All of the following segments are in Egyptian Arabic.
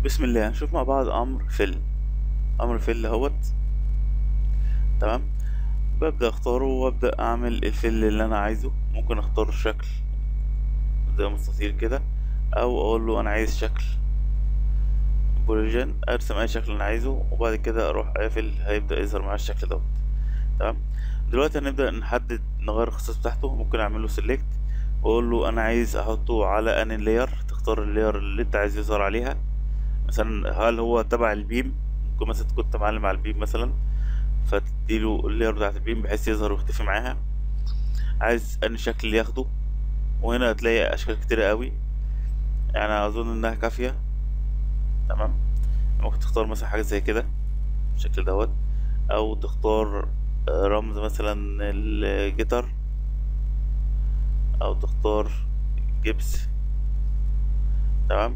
بسم الله هنشوف مع بعض امر فل امر فل اهوت تمام ببدأ اختاره وابدأ اعمل الفل اللي انا عايزه ممكن اختار شكل زي مستطيل كده او اقول له انا عايز شكل بوليجن ارسم اي شكل انا عايزه وبعد كده اروح قافل هيبدأ يظهر معايا الشكل دوت تمام دلوقتي هنبدأ نحدد نغير الخصائص بتاعته ممكن اعمل له سيلكت واقول له انا عايز احطه على اني لاير تختار اللاير اللي انت عايز يظهر عليها مثلا هل هو تبع البيم ممكن مثلا تكون انت معلم على البيم مثلا فتديله اللاير بتاعت البيم بحيث يظهر ويختفي معاها عايز اني شكل اللي ياخده وهنا هتلاقي اشكال كتيرة قوي يعني اظن انها كافية تمام ممكن تختار مثلا حاجة زي كده بالشكل دوت او تختار رمز مثلا الجيتار او تختار جبس تمام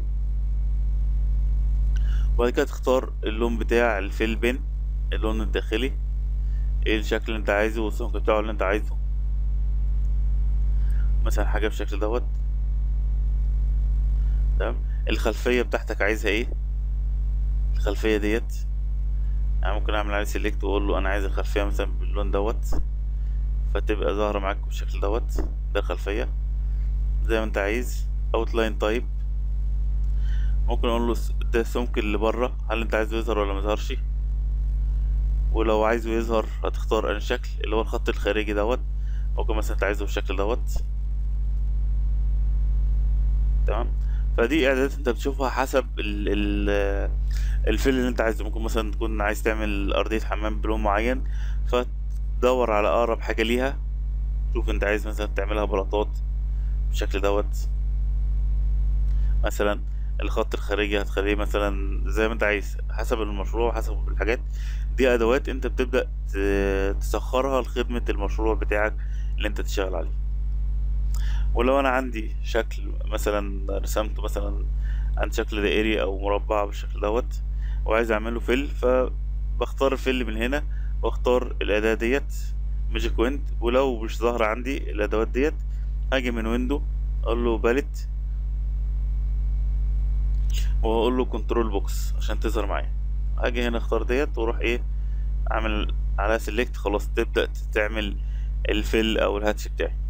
وبعد كده تختار اللون بتاع الفيل بين اللون الداخلي ايه الشكل اللي انت عايزه والسمك بتاعه اللي انت عايزه مثلا حاجة بالشكل دوت تمام الخلفية بتاعتك عايزها ايه الخلفية ديت يعني ممكن اعمل عليه سيلكت واقول له انا عايز الخلفية مثلا باللون دوت فتبقى ظاهرة معاك بالشكل دوت ده الخلفية زي ما انت عايز اوتلاين تايب ممكن اقول له ده السمك اللي بره هل انت عايزه يظهر ولا ميظهرش ولو عايزه يظهر هتختار ان شكل اللي هو الخط الخارجي دوت ممكن مثلا انت عايزه بالشكل دوت تمام فدي اعدادات انت بتشوفها حسب ال ال الفيل اللي انت عايزه ممكن مثلا تكون عايز تعمل ارضية حمام بلون معين فتدور على اقرب حاجة ليها شوف انت عايز مثلا تعملها بلاطات بالشكل دوت مثلا الخط الخارجي هتخليه مثلا زي ما انت عايز حسب المشروع حسب الحاجات دي ادوات انت بتبدأ تسخرها لخدمة المشروع بتاعك اللي انت تشتغل عليه ولو انا عندي شكل مثلا رسمته مثلا عند شكل دائري او مربع بالشكل دوت وعايز اعمله فيل فبختار الفيل من هنا واختار الاداة ديت ماجيك ويند ولو مش ظاهرة عندي الادوات ديت هاجي من ويندو اقول له باليت واقول له كنترول بوكس عشان تظهر معايا هاجي هنا اختار ديت واروح ايه اعمل على سيلكت خلاص تبدأ تعمل الفيل او الهاتش بتاعي